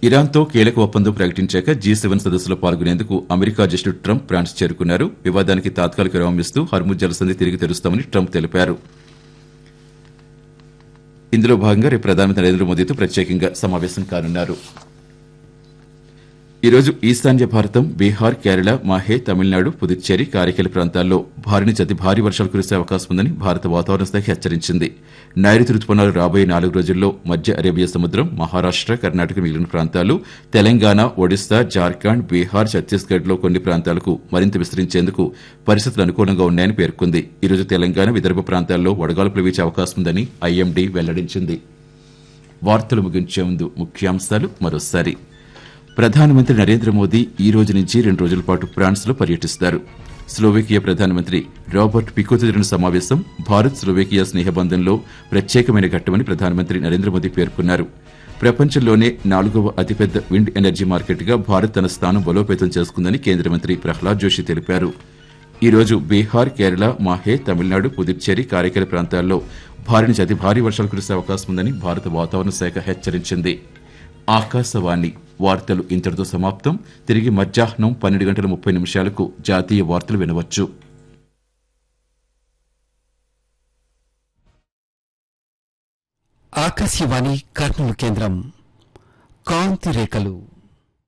ఇరాన్తో కీలక ఒప్పందం ప్రకటించాక G seven సదస్సులో పాల్గొనేందుకు అమెరికా అధ్యక్షుడు ట్రంప్ ఫ్రాన్స్ చేరుకున్నారు వివాదానికి తాత్కాలిక విరామం ఇస్తూ హర్ముజ్ జలసంధి తిరిగి తెరుస్తామని ట్రంప్ తెలిపారు ఇందులో భాగంగా రేపు ప్రధానమంత్రి నరేంద్ర మోదీతో ప్రత్యేకంగా సమావేశం కానున్నారు ఈరోజు ఈశాన్య భారతం బీహార్ కేరళ మాహే తమిళనాడు పుదుచ్చేరి కారైకల్ ప్రాంతాల్లో భారీ నుంచి అతి భారీ వర్షాలు కురిసే అవకాశం ఉందని భారత వాతావరణ శాఖ హెచ్చరించింది నైరుతి రుతుపవనాలు రాబోయే నాలుగు రోజుల్లో మధ్య అరేబియా సముద్రం మహారాష్ట కర్ణాటక మిగిలిన ప్రాంతాలు తెలంగాణ ఒడిశా జార్ఖండ్ బీహార్ ఛత్తీస్గఢ్ లో కొన్ని ప్రాంతాలకు మరింత విస్తరించేందుకు పరిస్థితులు అనుకూలంగా ఉన్నాయని పేర్కొంది ఈరోజు తెలంగాణ విదర్భ ప్రాంతాల్లో వడగాల్పులు వీచే అవకాశం ఉందని ఐఎండీ వెల్లడించింది వార్తలు ముగించే ముందు ముఖ్యాంశాలు మరోసారి ప్రధానమంత్రి నరేంద్ర మోదీ ఈ రోజు నుంచి రెండు రోజుల పాటు ఫ్రాన్స్ లో పర్యటిస్తారు స్లోవేకియా ప్రధానమంత్రి రాబర్ట్ పికోతో జరిగిన సమావేశం భారత్ స్లోవేకియా స్నేహబంధంలో ప్రత్యేకమైన ఘట్టమని ప్రధానమంత్రి నరేంద్ర మోదీ పేర్కొన్నారు ప్రపంచంలోనే నాలుగవ అతిపెద్ద విండ్ ఎనర్జీ మార్కెట్గా భారత్ తన స్థానం బలోపేతం చేసుకుందని కేంద్ర మంత్రి ప్రహ్లాద్ జోషి తెలిపారు ఈ రోజు బీహార్ కేరళ మాహే తమిళనాడు పుదుచ్చేరి కారైకల ప్రాంతాల్లో భారీ నుంచి అతి భారీ వర్షాలు కురిసే అవకాశం ఉందని భారత వాతావరణ శాఖ హెచ్చరించింది ఆకాశవాణి వార్తలు ఇంతటితో సమాప్తం తిరిగి మధ్యాహ్నం పన్నెండు గంటల ముప్పై నిమిషాలకు జాతీయ వార్తలు వినవచ్చు ఆకాశవాణి కర్నూలు కేంద్రం కాంతి రేఖలు